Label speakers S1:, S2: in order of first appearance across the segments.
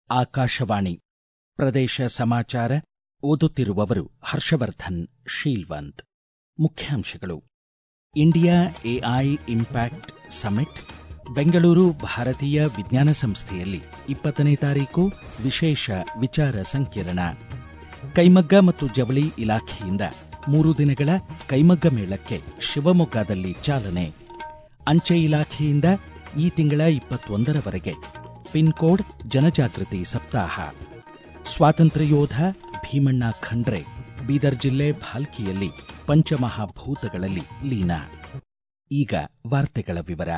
S1: ಆಕಾಶವಾಣಿ ಪ್ರದೇಶ ಸಮಾಚಾರ ಓದುತ್ತಿರುವವರು ಹರ್ಷವರ್ಧನ್ ಶೀಲ್ವಂತ್ ಮುಖ್ಯಾಂಶಗಳು India AI impact summit Bengaluru ಭಾರತೀಯ ವಿಜ್ಞಾನ ಸಂಸ್ಥೆಯಲ್ಲಿ ಇಪ್ಪತ್ತನೇ ತಾರೀಕು ವಿಶೇಷ ವಿಚಾರ ಸಂಕಿರಣ ಕೈಮಗ್ಗ ಮತ್ತು ಜವಳಿ ಇಲಾಖೆಯಿಂದ ಮೂರು ದಿನಗಳ ಕೈಮಗ್ಗ ಮೇಳಕ್ಕೆ ಶಿವಮೊಗ್ಗದಲ್ಲಿ ಚಾಲನೆ ಅಂಚೆ ಇಲಾಖೆಯಿಂದ ಈ ತಿಂಗಳ ಇಪ್ಪತ್ತೊಂದರವರೆಗೆ ಪಿನ್ಕೋಡ್ ಜನಜಾಗೃತಿ ಸಪ್ತಾಹ ಸ್ವಾತಂತ್ರ್ಯ ಯೋಧ ಭೀಮಣ್ಣ ಖಂಡ್ರೆ ಬೀದರ್ ಜಿಲ್ಲೆ ಭಾಲ್ಕಿಯಲ್ಲಿ ಪಂಚಮಹಾಭೂತಗಳಲ್ಲಿ ಲೀನ ಈಗ ವಾರ್ತೆಗಳ ವಿವರ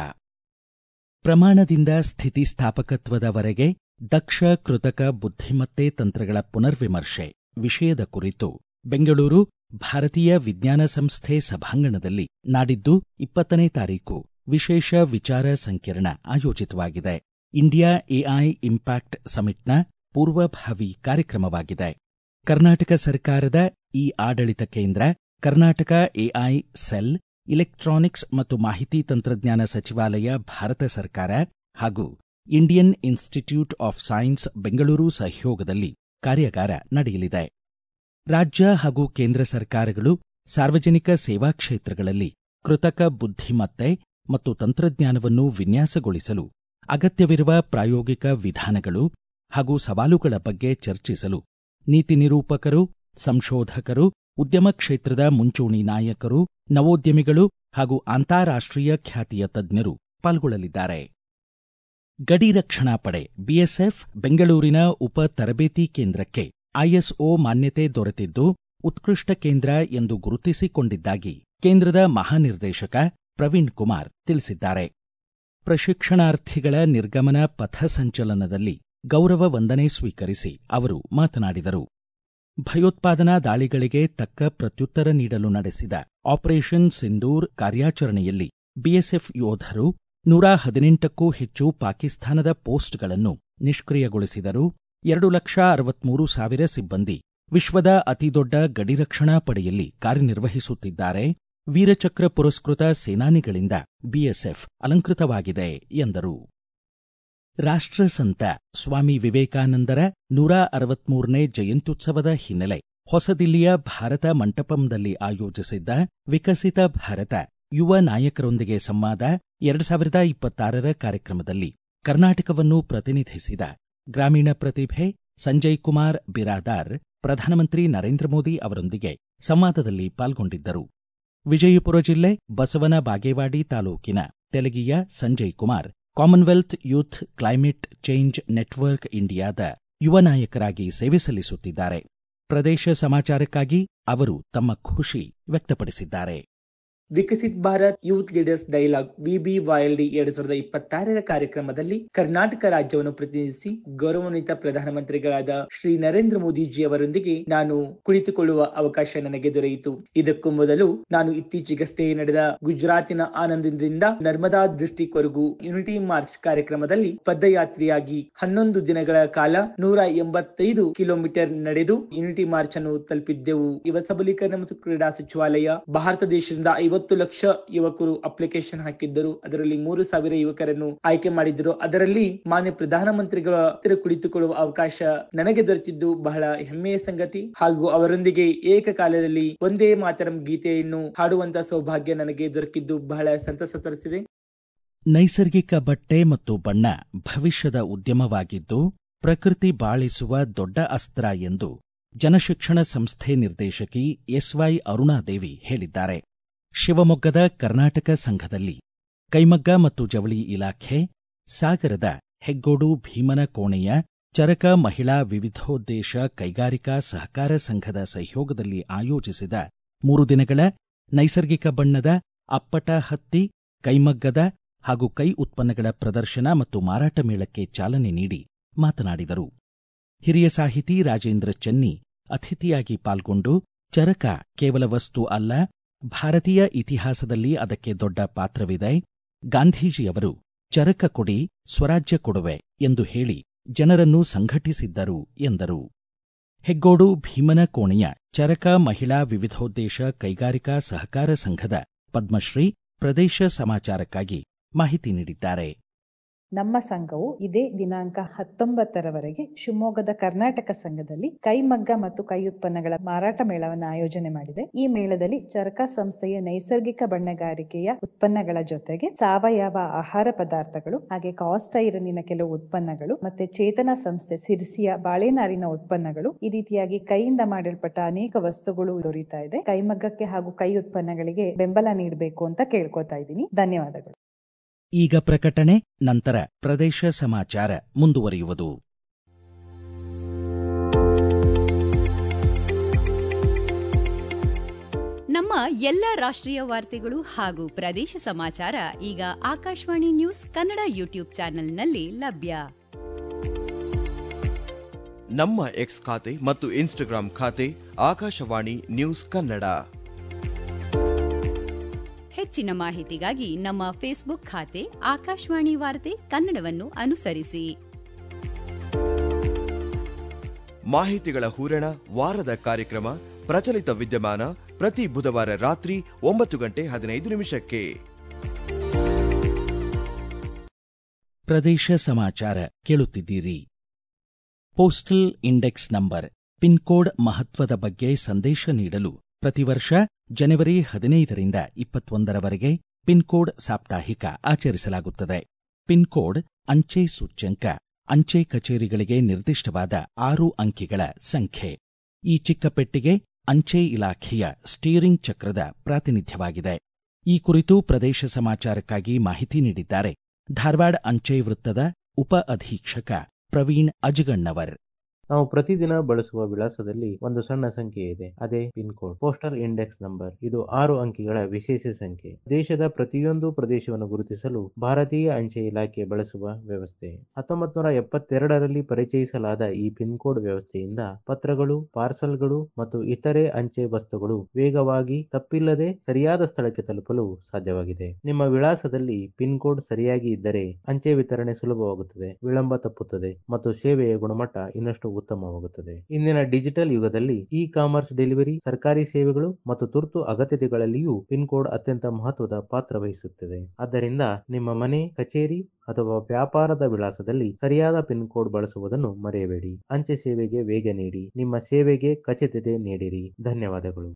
S1: ಪ್ರಮಾಣದಿಂದ ಸ್ಥಿತಿಸ್ಥಾಪಕತ್ವದವರೆಗೆ ದಕ್ಷ ಕೃತಕ ಬುದ್ಧಿಮತ್ತೆ ತಂತ್ರಗಳ ಪುನರ್ವಿಮರ್ಶೆ ವಿಷಯದ ಕುರಿತು ಬೆಂಗಳೂರು ಭಾರತೀಯ ವಿಜ್ಞಾನ ಸಂಸ್ಥೆ ಸಭಾಂಗಣದಲ್ಲಿ ನಾಡಿದ್ದು ಇಪ್ಪತ್ತನೇ ತಾರೀಕು ವಿಶೇಷ ವಿಚಾರ ಸಂಕಿರಣ ಆಯೋಜಿತವಾಗಿದೆ ಇಂಡಿಯಾ ಎಐ ಇಂಪ್ಯಾಕ್ಟ್ ಸಮಿಟ್ನ ಪೂರ್ವಭಾವಿ ಕಾರ್ಯಕ್ರಮವಾಗಿದೆ ಕರ್ನಾಟಕ ಸರ್ಕಾರದ ಇ ಆಡಳಿತ ಕೇಂದ್ರ ಕರ್ನಾಟಕ ಎಐ ಸೆಲ್ ಇಲೆಕ್ಟ್ರಾನಿಕ್ಸ್ ಮತ್ತು ಮಾಹಿತಿ ತಂತ್ರಜ್ಞಾನ ಸಚಿವಾಲಯ ಭಾರತ ಸರ್ಕಾರ ಹಾಗೂ Indian Institute of Science Bengaluru ಸಹಯೋಗದಲ್ಲಿ ಕಾರ್ಯಾಗಾರ ನಡೆಯಲಿದೆ ರಾಜ್ಯ ಹಾಗೂ ಕೇಂದ್ರ ಸರ್ಕಾರಗಳು ಸಾರ್ವಜನಿಕ ಸೇವಾ ಕ್ಷೇತ್ರಗಳಲ್ಲಿ ಕೃತಕ ಬುದ್ಧಿಮತ್ತೆ ಮತ್ತು ತಂತ್ರಜ್ಞಾನವನ್ನು ವಿನ್ಯಾಸಗೊಳಿಸಲು ಅಗತ್ಯವಿರುವ ಪ್ರಾಯೋಗಿಕ ವಿಧಾನಗಳು ಹಾಗೂ ಸವಾಲುಗಳ ಬಗ್ಗೆ ಚರ್ಚಿಸಲು ನೀತಿ ನಿರೂಪಕರು ಸಂಶೋಧಕರು ಉದ್ಯಮ ಕ್ಷೇತ್ರದ ಮುಂಚೂಣಿ ನಾಯಕರು ನವೋದ್ಯಮಿಗಳು ಹಾಗೂ ಅಂತಾರಾಷ್ಟೀಯ ಖ್ಯಾತಿಯ ತಜ್ಞರು ಪಾಲ್ಗೊಳ್ಳಲಿದ್ದಾರೆ ಗಡಿ ರಕ್ಷಣಾ ಪಡೆ ಬಿಎಸ್ಎಫ್ ಬೆಂಗಳೂರಿನ ಉಪ ತರಬೇತಿ ಕೇಂದ್ರಕ್ಕೆ ಐಎಸ್ಒ ಮಾನ್ಯತೆ ದೊರೆತಿದ್ದು ಉತ್ಕೃಷ್ಟ ಕೇಂದ್ರ ಎಂದು ಗುರುತಿಸಿಕೊಂಡಿದ್ದಾಗಿ ಕೇಂದ್ರದ ಮಹಾನಿರ್ದೇಶಕ ಪ್ರವೀಣ್ ಕುಮಾರ್ ತಿಳಿಸಿದ್ದಾರೆ ಪ್ರಶಿಕ್ಷಣಾರ್ಥಿಗಳ ನಿರ್ಗಮನ ಪಥ ಸಂಚಲನದಲ್ಲಿ ಗೌರವ ವಂದನೆ ಸ್ವೀಕರಿಸಿ ಅವರು ಮಾತನಾಡಿದರು ಭಯೋತ್ಪಾದನಾ ದಾಳಿಗಳಿಗೆ ತಕ್ಕ ಪ್ರತ್ಯುತ್ತರ ನೀಡಲು ನಡೆಸಿದ ಆಪರೇಷನ್ ಸಿಂಧೂರ್ ಕಾರ್ಯಾಚರಣೆಯಲ್ಲಿ ಬಿಎಸ್ಎಫ್ ಯೋಧರು ನೂರ ಹದಿನೆಂಟಕ್ಕೂ ಹೆಚ್ಚು ಪಾಕಿಸ್ತಾನದ ಪೋಸ್ಟ್ಗಳನ್ನು ನಿಷ್ಕ್ರಿಯಗೊಳಿಸಿದರು ಎರಡು ಲಕ್ಷ ಅರವತ್ಮೂರು ಸಾವಿರ ಸಿಬ್ಬಂದಿ ವಿಶ್ವದ ಅತಿದೊಡ್ಡ ಗಡಿರಕ್ಷಣಾ ಪಡೆಯಲ್ಲಿ ಕಾರ್ಯನಿರ್ವಹಿಸುತ್ತಿದ್ದಾರೆ ವೀರಚಕ್ರ ಪುರಸ್ಕೃತ ಸೇನಾನಿಗಳಿಂದ ಬಿಎಸ್ಎಫ್ ಅಲಂಕೃತವಾಗಿದೆ ಎಂದರು ರಾಷ್ಟ್ರಸಂತ ಸ್ವಾಮಿ ವಿವೇಕಾನಂದರ ನೂರ ಅರವತ್ಮೂರನೇ ಜಯಂತ್ಯುತ್ಸವದ ಹಿನ್ನೆಲೆ ಹೊಸದಿಲ್ಲಿಯ ಭಾರತ ಮಂಟಪಂದಲ್ಲಿ ಆಯೋಜಿಸಿದ್ದ ವಿಕಸಿತ ಭಾರತ ಯುವ ನಾಯಕರೊಂದಿಗೆ ಸಂವಾದ ಎರಡು ಸಾವಿರದ ಇಪ್ಪತ್ತಾರರ ಕಾರ್ಯಕ್ರಮದಲ್ಲಿ ಕರ್ನಾಟಕವನ್ನು ಪ್ರತಿನಿಧಿಸಿದ ಗ್ರಾಮೀಣ ಪ್ರತಿಭೆ ಸಂಜಯ್ ಕುಮಾರ್ ಬಿರಾದಾರ್ ಪ್ರಧಾನಮಂತ್ರಿ ನರೇಂದ್ರ ಮೋದಿ ಅವರೊಂದಿಗೆ ಸಂವಾದದಲ್ಲಿ ಪಾಲ್ಗೊಂಡಿದ್ದರು ವಿಜಯಪುರ ಜಿಲ್ಲೆ ಬಸವನ ಬಾಗೇವಾಡಿ ತಾಲೂಕಿನ ತೆಲಗಿಯ Sanjay Kumar Commonwealth Youth Climate Change Network ಇಂಡಿಯಾದ ಯುವ ನಾಯಕರಾಗಿ ಸೇವೆ ಸಲ್ಲಿಸುತ್ತಿದ್ದಾರೆ ಪ್ರದೇಶ ಸಮಾಚಾರಕ್ಕಾಗಿ ಅವರು ತಮ್ಮ ಖುಷಿ ವ್ಯಕ್ತಪಡಿಸಿದ್ದಾರೆ
S2: Viksit Bharat Youth Leaders Dialogue VBYLD ಎರಡ್ ಸಾವಿರದ ಇಪ್ಪತ್ತಾರರ ಕಾರ್ಯಕ್ರಮದಲ್ಲಿ ಕರ್ನಾಟಕ ರಾಜ್ಯವನ್ನು ಪ್ರತಿನಿಧಿಸಿ ಗೌರವಾನ್ವಿತ ಪ್ರಧಾನಮಂತ್ರಿಗಳಾದ ಶ್ರೀ ನರೇಂದ್ರ ಮೋದಿಜಿ ಅವರೊಂದಿಗೆ ನಾನು ಕುಳಿತುಕೊಳ್ಳುವ ಅವಕಾಶ ನನಗೆ ದೊರೆಯಿತು ಇದಕ್ಕೂ ಮೊದಲು ನಾನು ಇತ್ತೀಚೆಗಷ್ಟೇ ನಡೆದ ಗುಜರಾತಿನ ಆನಂದದಿಂದ ನರ್ಮದಾ ಡಿಸ್ಟಿಕ್ ವರೆಗೂ ಯುನಿಟಿ ಮಾರ್ಚ್ ಕಾರ್ಯಕ್ರಮದಲ್ಲಿ ಪದಯಾತ್ರೆಯಾಗಿ ಹನ್ನೊಂದು ದಿನಗಳ ಕಾಲ ನೂರ ಎಂಬತ್ತೈದು ಕಿಲೋಮೀಟರ್ ನಡೆದು ಯುನಿಟಿ ಮಾರ್ಚ್ ಅನ್ನು ತಲುಪಿದ್ದೆವು ಯುವ ಸಬಲೀಕರಣ ಮತ್ತು ಕ್ರೀಡಾ ಸಚಿವಾಲಯ ಭಾರತ ದೇಶದಿಂದ ಐವತ್ತು ಲಕ್ಷ ಯುವಕರು ಅಪ್ಲಿಕೇಶನ್ ಹಾಕಿದ್ದರು ಅದರಲ್ಲಿ ಮೂರು ಸಾವಿರ ಯುವಕರನ್ನು ಆಯ್ಕೆ ಮಾಡಿದ್ದರು ಅದರಲ್ಲಿ ಮಾನ್ಯ ಪ್ರಧಾನಮಂತ್ರಿಗಳ ಹತ್ತಿರ ಕುಳಿತುಕೊಳ್ಳುವ ಅವಕಾಶ ನನಗೆ ದೊರೆತಿದ್ದು ಬಹಳ ಹೆಮ್ಮೆಯ ಸಂಗತಿ ಹಾಗೂ ಅವರೊಂದಿಗೆ ಏಕಕಾಲದಲ್ಲಿ ಒಂದೇ ಮಾತರಂ ಗೀತೆಯನ್ನು ಹಾಡುವಂತ ಸೌಭಾಗ್ಯ ನನಗೆ ದೊರಕಿದ್ದು ಬಹಳ ಸಂತಸ ತರಿಸಿದೆ
S1: ನೈಸರ್ಗಿಕ ಬಟ್ಟೆ ಮತ್ತು ಬಣ್ಣ ಭವಿಷ್ಯದ ಉದ್ಯಮವಾಗಿದ್ದು ಪ್ರಕೃತಿ ಬಾಳಿಸುವ ದೊಡ್ಡ ಅಸ್ತ್ರ ಎಂದು ಜನಶಿಕ್ಷಣ ಸಂಸ್ಥೆ ನಿರ್ದೇಶಕಿ ಎಸ್ವೈ ಅರುಣಾದೇವಿ ಹೇಳಿದ್ದಾರೆ ಶಿವಮೊಗ್ಗದ ಕರ್ನಾಟಕ ಸಂಘದಲ್ಲಿ ಕೈಮಗ್ಗ ಮತ್ತು ಜವಳಿ ಇಲಾಖೆ ಸಾಗರದ ಹೆಗ್ಗೋಡು ಭೀಮನ ಕೋಣೆಯ ಚರಕ ಮಹಿಳಾ ವಿವಿಧೋದ್ದೇಶ ಕೈಗಾರಿಕಾ ಸಹಕಾರ ಸಂಘದ ಸಹಯೋಗದಲ್ಲಿ ಆಯೋಜಿಸಿದ ಮೂರು ದಿನಗಳ ನೈಸರ್ಗಿಕ ಬಣ್ಣದ ಅಪ್ಪಟ ಹತ್ತಿ ಕೈಮಗ್ಗದ ಹಾಗೂ ಕೈ ಉತ್ಪನ್ನಗಳ ಪ್ರದರ್ಶನ ಮತ್ತು ಮಾರಾಟ ಮೇಳಕ್ಕೆ ಚಾಲನೆ ನೀಡಿ ಮಾತನಾಡಿದರು ಹಿರಿಯ ಸಾಹಿತಿ ರಾಜೇಂದ್ರ ಚೆನ್ನಿ ಅತಿಥಿಯಾಗಿ ಪಾಲ್ಗೊಂಡು ಚರಕ ಕೇವಲ ವಸ್ತು ಅಲ್ಲ ಭಾರತೀಯ ಇತಿಹಾಸದಲ್ಲಿ ಅದಕ್ಕೆ ದೊಡ್ಡ ಪಾತ್ರವಿದೆ ಗಾಂಧೀಜಿಯವರು ಚರಕ ಕೊಡಿ ಸ್ವರಾಜ್ಯ ಕೊಡುವೆ ಎಂದು ಹೇಳಿ ಜನರನ್ನು ಸಂಘಟಿಸಿದ್ದರು ಎಂದರು ಹೆಗ್ಗೋಡು ಭೀಮನ ಕೋಣೆಯ ಚರಕ ಮಹಿಳಾ ವಿವಿಧೋದ್ದೇಶ ಕೈಗಾರಿಕಾ ಸಹಕಾರ ಸಂಘದ ಪದ್ಮಶ್ರೀ ಪ್ರದೇಶ ಸಮಾಚಾರಕ್ಕಾಗಿ ಮಾಹಿತಿ ನೀಡಿದ್ದಾರೆ
S3: ನಮ್ಮ ಸಂಘವು ಇದೇ ದಿನಾಂಕ ಹತ್ತೊಂಬತ್ತರವರೆಗೆ ಶಿವಮೊಗ್ಗದ ಕರ್ನಾಟಕ ಸಂಘದಲ್ಲಿ ಕೈಮಗ್ಗ ಮತ್ತು ಕೈ ಉತ್ಪನ್ನಗಳ ಮಾರಾಟ ಮೇಳವನ್ನು ಆಯೋಜನೆ ಮಾಡಿದೆ ಈ ಮೇಳದಲ್ಲಿ ಚರಕ ಸಂಸ್ಥೆಯ ನೈಸರ್ಗಿಕ ಬಣ್ಣಗಾರಿಕೆಯ ಉತ್ಪನ್ನಗಳ ಜೊತೆಗೆ ಸಾವಯವ ಆಹಾರ ಪದಾರ್ಥಗಳು ಹಾಗೆ ಕಾಸ್ಟ್ ಐರನ್ನಿನ ಕೆಲವು ಉತ್ಪನ್ನಗಳು ಮತ್ತೆ ಚೇತನ ಸಂಸ್ಥೆ ಸಿರ್ಸಿಯ ಬಾಳೆನಾರಿನ ಉತ್ಪನ್ನಗಳು ಈ ರೀತಿಯಾಗಿ ಕೈಯಿಂದ ಮಾಡಲ್ಪಟ್ಟ ಅನೇಕ ವಸ್ತುಗಳು ದೊರೀತಾ ಇದೆ ಕೈಮಗ್ಗಕ್ಕೆ ಹಾಗೂ ಕೈ ಉತ್ಪನ್ನಗಳಿಗೆ ಬೆಂಬಲ ನೀಡಬೇಕು ಅಂತ ಕೇಳ್ಕೊತಾ ಇದ್ದೀನಿ ಧನ್ಯವಾದಗಳು
S1: ಈಗ ಪ್ರಕಟಣೆ ನಂತರ ಪ್ರದೇಶ ಸಮಾಚಾರ ಮುಂದುವರಿಯುವುದು
S4: ನಮ್ಮ ಎಲ್ಲ ರಾಷ್ಟ್ರೀಯ ವಾರ್ತೆಗಳು ಹಾಗೂ ಪ್ರದೇಶ ಸಮಾಚಾರ ಈಗ ಆಕಾಶವಾಣಿ ನ್ಯೂಸ್ ಕನ್ನಡ ಯೂಟ್ಯೂಬ್ ಚಾನೆಲ್ನಲ್ಲಿ ಲಭ್ಯ
S5: ನಮ್ಮ ಎಕ್ಸ್ ಖಾತೆ ಮತ್ತು ಇನ್ಸ್ಟಾಗ್ರಾಂ ಖಾತೆ ಆಕಾಶವಾಣಿ ನ್ಯೂಸ್ ಕನ್ನಡ
S4: ಹೆಚ್ಚಿನ ಮಾಹಿತಿಗಾಗಿ ನಮ್ಮ ಫೇಸ್ಬುಕ್ ಖಾತೆ ಆಕಾಶವಾಣಿ ವಾರ್ತೆ ಕನ್ನಡವನ್ನು ಅನುಸರಿಸಿ
S5: ಮಾಹಿತಿಗಳ ಹೂರಣ ವಾರದ ಕಾರ್ಯಕ್ರಮ ಪ್ರಚಲಿತ ವಿದ್ಯಮಾನ ಪ್ರತಿ ಬುಧವಾರ ರಾತ್ರಿ ಒಂಬತ್ತು ಗಂಟೆ ಹದಿನೈದು ನಿಮಿಷಕ್ಕೆ
S1: ಪ್ರದೇಶ ಸಮಾಚಾರ ಕೇಳುತ್ತಿದ್ದೀರಿ ಪೋಸ್ಟಲ್ ಇಂಡೆಕ್ಸ್ ನಂಬರ್ ಪಿನ್ಕೋಡ್ ಮಹತ್ವದ ಬಗ್ಗೆ ಸಂದೇಶ ನೀಡಲು ಪ್ರತಿ ವರ್ಷ ಜನವರಿ ಹದಿನೈದರಿಂದ ಇಪ್ಪತ್ತೊಂದರವರೆಗೆ ಪಿನ್ಕೋಡ್ ಸಾಪ್ತಾಹಿಕ ಆಚರಿಸಲಾಗುತ್ತದೆ ಪಿನ್ಕೋಡ್ ಅಂಚೆ ಸೂಚ್ಯಂಕ ಅಂಚೆ ಕಚೇರಿಗಳಿಗೆ ನಿರ್ದಿಷ್ಟವಾದ ಆರು ಅಂಕಿಗಳ ಸಂಖ್ಯೆ ಈ ಚಿಕ್ಕ ಪೆಟ್ಟಿಗೆ ಅಂಚೆ ಇಲಾಖೆಯ ಸ್ಟೀರಿಂಗ್ ಚಕ್ರದ ಪ್ರಾತಿನಿಧ್ಯವಾಗಿದೆ ಈ ಕುರಿತು ಪ್ರದೇಶ ಸಮಾಚಾರಕ್ಕಾಗಿ ಮಾಹಿತಿ ನೀಡಿದ್ದಾರೆ ಧಾರವಾಡ ಅಂಚೆ ವೃತ್ತದ ಉಪ ಅಧೀಕ್ಷಕ ಪ್ರವೀಣ್ ಅಜಗಣ್ಣವರ್
S6: ನಾವು ಪ್ರತಿದಿನ ಬಳಸುವ ವಿಳಾಸದಲ್ಲಿ ಒಂದು ಸಣ್ಣ ಸಂಖ್ಯೆ ಇದೆ ಅದೇ pin code postal index number ಇದು ಆರು ಅಂಕಿಗಳ ವಿಶೇಷ ಸಂಖ್ಯೆ ದೇಶದ ಪ್ರತಿಯೊಂದು ಪ್ರದೇಶವನ್ನು ಗುರುತಿಸಲು ಭಾರತೀಯ ಅಂಚೆ ಇಲಾಖೆ ಬಳಸುವ ವ್ಯವಸ್ಥೆ ಹತ್ತೊಂಬತ್ತು ನೂರ ಎಪ್ಪತ್ತೆರಡರಲ್ಲಿ ಪರಿಚಯಿಸಲಾದ ಈ ಪಿನ್ ಕೋಡ್ ವ್ಯವಸ್ಥೆಯಿಂದ ಪತ್ರಗಳು ಪಾರ್ಸಲ್ಗಳು ಮತ್ತು ಇತರೆ ಅಂಚೆ ವಸ್ತುಗಳು ವೇಗವಾಗಿ ತಪ್ಪಿಲ್ಲದೆ ಸರಿಯಾದ ಸ್ಥಳಕ್ಕೆ ತಲುಪಲು ಸಾಧ್ಯವಾಗಿದೆ ನಿಮ್ಮ ವಿಳಾಸದಲ್ಲಿ ಪಿನ್ ಕೋಡ್ ಸರಿಯಾಗಿ ಇದ್ದರೆ ಅಂಚೆ ವಿತರಣೆ ಸುಲಭವಾಗುತ್ತದೆ ವಿಳಂಬ ತಪ್ಪುತ್ತದೆ ಮತ್ತು ಸೇವೆಯ ಗುಣಮಟ್ಟ ಇನ್ನಷ್ಟು ಉತ್ತಮವಾಗುತ್ತದೆ ಇಂದಿನ ಡಿಜಿಟಲ್ ಯುಗದಲ್ಲಿ ಇ ಕಾಮರ್ಸ್ ಡೆಲಿವರಿ ಸರ್ಕಾರಿ ಸೇವೆಗಳು ಮತ್ತು ತುರ್ತು ಅಗತ್ಯತೆಗಳಲ್ಲಿಯೂ ಪಿನ್ ಕೋಡ್ ಅತ್ಯಂತ ಮಹತ್ವದ ಪಾತ್ರ ವಹಿಸುತ್ತದೆ ಆದ್ದರಿಂದ ನಿಮ್ಮ ಮನೆ ಕಚೇರಿ ಅಥವಾ ವ್ಯಾಪಾರದ ವಿಳಾಸದಲ್ಲಿ ಸರಿಯಾದ ಪಿನ್ ಕೋಡ್ ಬಳಸುವುದನ್ನು ಮರೆಯಬೇಡಿ ಅಂಚೆ ಸೇವೆಗೆ ವೇಗ ನೀಡಿ ನಿಮ್ಮ ಸೇವೆಗೆ ಖಚಿತತೆ ನೀಡಿರಿ ಧನ್ಯವಾದಗಳು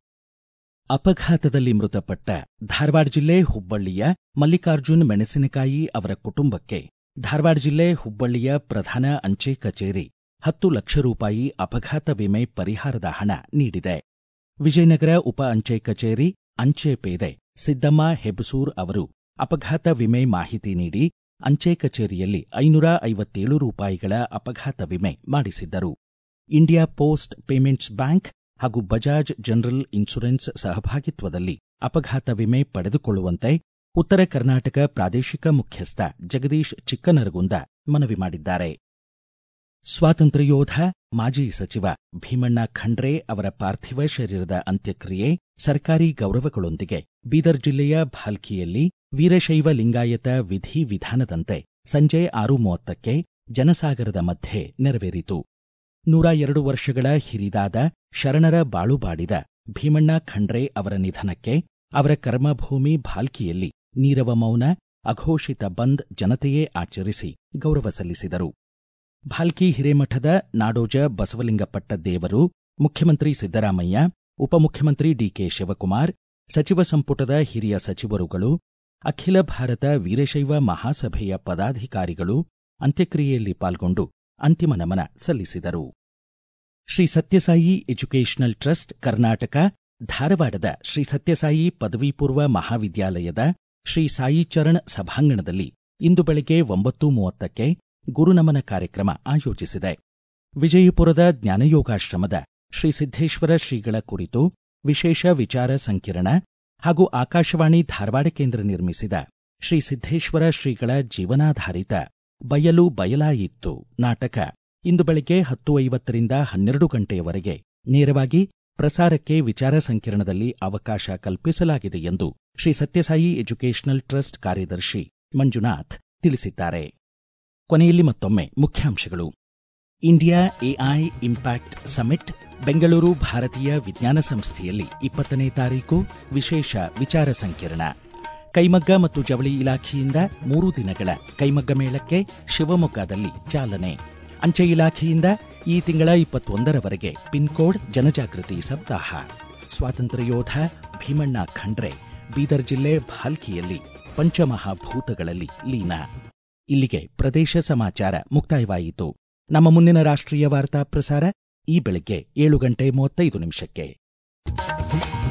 S1: ಅಪಘಾತದಲ್ಲಿ ಮೃತಪಟ್ಟ ಧಾರವಾಡ ಜಿಲ್ಲೆ ಹುಬ್ಬಳ್ಳಿಯ ಮಲ್ಲಿಕಾರ್ಜುನ್ ಮೆಣಸಿನಕಾಯಿ ಅವರ ಕುಟುಂಬಕ್ಕೆ ಧಾರವಾಡ ಜಿಲ್ಲೆ ಹುಬ್ಬಳ್ಳಿಯ ಪ್ರಧಾನ ಅಂಚೆ ಕಚೇರಿ ಹತ್ತು ಲಕ್ಷ ರೂಪಾಯಿ ಅಪಘಾತ ವಿಮೆ ಪರಿಹಾರದ ಹಣ ನೀಡಿದೆ ವಿಜಯನಗರ ಉಪ ಅಂಚೆ ಕಚೇರಿ ಅಂಚೆ ಪೇದೆ ಸಿದ್ದಮ್ಮ ಹೆಬಸೂರ್ ಅವರು ಅಪಘಾತ ವಿಮೆ ಮಾಹಿತಿ ನೀಡಿ ಅಂಚೆ ಕಚೇರಿಯಲ್ಲಿ ಐನೂರ ಐವತ್ತೇಳು ರೂಪಾಯಿಗಳ ಅಪಘಾತ ವಿಮೆ ಮಾಡಿಸಿದ್ದರು ಇಂಡಿಯಾ ಪೋಸ್ಟ್ ಪೇಮೆಂಟ್ಸ್ ಬ್ಯಾಂಕ್ ಹಾಗೂ ಬಜಾಜ್ ಜನರಲ್ ಇನ್ಶೂರೆನ್ಸ್ ಸಹಭಾಗಿತ್ವದಲ್ಲಿ ಅಪಘಾತ ವಿಮೆ ಪಡೆದುಕೊಳ್ಳುವಂತೆ ಉತ್ತರ ಕರ್ನಾಟಕ ಪ್ರಾದೇಶಿಕ ಮುಖ್ಯಸ್ಥ ಜಗದೀಶ್ ಚಿಕ್ಕನರಗುಂದ ಮನವಿ ಮಾಡಿದ್ದಾರೆ ಸ್ವಾತಂತ್ರ್ಯ ಯೋಧ ಮಾಜಿ ಸಚಿವ ಭೀಮಣ್ಣ ಖಂಡ್ರೆ ಅವರ ಪಾರ್ಥಿವ ಶರೀರದ ಅಂತ್ಯಕ್ರಿಯೆ ಸರ್ಕಾರಿ ಗೌರವಗಳೊಂದಿಗೆ ಬೀದರ್ ಜಿಲ್ಲೆಯ ಭಾಲ್ಕಿಯಲ್ಲಿ ವೀರಶೈವ ಲಿಂಗಾಯತ ವಿಧಿ ವಿಧಾನದಂತೆ ಸಂಜೆ ಆರು ಮೂವತ್ತಕ್ಕೆ ಜನಸಾಗರದ ಮಧ್ಯೆ ನೆರವೇರಿತು ನೂರ ಎರಡು ವರ್ಷಗಳ ಹಿರಿದಾದ ಶರಣರ ಬಾಳುಬಾಡಿದ ಭೀಮಣ್ಣ ಖಂಡ್ರೆ ಅವರ ನಿಧನಕ್ಕೆ ಅವರ ಕರ್ಮಭೂಮಿ ಭಾಲ್ಕಿಯಲ್ಲಿ ನೀರವ ಮೌನ ಅಘೋಷಿತ ಬಂದ್ ಜನತೆಯೇ ಆಚರಿಸಿ ಗೌರವ ಸಲ್ಲಿಸಿದರು ಭಾಲ್ಕಿ ಹಿರೇಮಠದ ನಾಡೋಜ ಬಸವಲಿಂಗಪಟ್ಟ ದೇವರು ಮುಖ್ಯಮಂತ್ರಿ ಸಿದ್ದರಾಮಯ್ಯ ಉಪಮುಖ್ಯಮಂತ್ರಿ ಡಿಕೆ ಶಿವಕುಮಾರ್ ಸಚಿವ ಸಂಪುಟದ ಹಿರಿಯ ಸಚಿವರುಗಳು ಅಖಿಲ ಭಾರತ ವೀರಶೈವ ಮಹಾಸಭೆಯ ಪದಾಧಿಕಾರಿಗಳು ಅಂತ್ಯಕ್ರಿಯೆಯಲ್ಲಿ ಪಾಲ್ಗೊಂಡು ಅಂತಿಮ ನಮನ ಸಲ್ಲಿಸಿದರು ಶ್ರೀ ಸತ್ಯಸಾಯಿ ಎಜುಕೇಷನಲ್ ಟ್ರಸ್ಟ್ ಕರ್ನಾಟಕ ಧಾರವಾಡದ ಶ್ರೀ ಸತ್ಯಸಾಯಿ ಪದವಿ ಪೂರ್ವ ಮಹಾವಿದ್ಯಾಲಯದ ಶ್ರೀ ಸಾಯಿಚರಣ್ ಸಭಾಂಗಣದಲ್ಲಿ ಇಂದು ಬೆಳಗ್ಗೆ ಒಂಬತ್ತು ಮೂವತ್ತಕ್ಕೆ ಗುರುನಮನ ಕಾರ್ಯಕ್ರಮ ಆಯೋಜಿಸಿದೆ ವಿಜಯಪುರದ ಜ್ಞಾನಯೋಗಾಶ್ರಮದ ಶ್ರೀ ಸಿದ್ದೇಶ್ವರ ಶ್ರೀಗಳ ಕುರಿತು ವಿಶೇಷ ವಿಚಾರ ಸಂಕಿರಣ ಹಾಗೂ ಆಕಾಶವಾಣಿ ಧಾರವಾಡ ಕೇಂದ್ರ ನಿರ್ಮಿಸಿದ ಶ್ರೀ ಸಿದ್ದೇಶ್ವರ ಶ್ರೀಗಳ ಜೀವನಾಧಾರಿತ ಬಯಲು ಬಯಲಾಯಿತ್ತು ನಾಟಕ ಇಂದು ಬೆಳಗ್ಗೆ ಹತ್ತು ಐವತ್ತರಿಂದ ಹನ್ನೆರಡು ಗಂಟೆಯವರೆಗೆ ನೇರವಾಗಿ ಪ್ರಸಾರಕ್ಕೆ ವಿಚಾರ ಸಂಕಿರಣದಲ್ಲಿ ಅವಕಾಶ ಕಲ್ಪಿಸಲಾಗಿದೆ ಎಂದು ಶ್ರೀ ಸತ್ಯಸಾಯಿ ಎಜುಕೇಷನಲ್ ಟ್ರಸ್ಟ್ ಕಾರ್ಯದರ್ಶಿ ಮಂಜುನಾಥ್ ತಿಳಿಸಿದ್ದಾರೆ ಕೊನೆಯಲ್ಲಿ ಮತ್ತೊಮ್ಮೆ ಮುಖ್ಯಾಂಶಗಳು India AI impact summit Bengaluru ಭಾರತೀಯ ವಿಜ್ಞಾನ ಸಂಸ್ಥೆಯಲ್ಲಿ ಇಪ್ಪತ್ತನೇ ತಾರೀಕು ವಿಶೇಷ ವಿಚಾರ ಸಂಕಿರಣ ಕೈಮಗ್ಗ ಮತ್ತು ಜವಳಿ ಇಲಾಖೆಯಿಂದ ಮೂರು ದಿನಗಳ ಕೈಮಗ್ಗ ಮೇಳಕ್ಕೆ ಶಿವಮೊಗ್ಗದಲ್ಲಿ ಚಾಲನೆ ಅಂಚೆ ಇಲಾಖೆಯಿಂದ ಈ ತಿಂಗಳ ಇಪ್ಪತ್ತೊಂದರವರೆಗೆ ಪಿನ್ಕೋಡ್ ಜನಜಾಗೃತಿ ಸಪ್ತಾಹ ಸ್ವಾತಂತ್ರ್ಯ ಯೋಧ ಭೀಮಣ್ಣ ಖಂಡ್ರೆ ಬೀದರ್ ಜಿಲ್ಲೆ ಭಾಲ್ಕಿಯಲ್ಲಿ ಪಂಚಮಹಾಭೂತಗಳಲ್ಲಿ ಲೀನ ಇಲ್ಲಿಗೆ ಪ್ರದೇಶ ಸಮಾಚಾರ ಮುಕ್ತಾಯವಾಯಿತು ನಮ್ಮ ಮುಂದಿನ ರಾಷ್ಟ್ರೀಯ ವಾರ್ತಾ ಪ್ರಸಾರ ಈ ಬೆಳಗ್ಗೆ ಏಳು ಗಂಟೆ ಮೂವತ್ತೈದು ನಿಮಿಷಕ್ಕೆ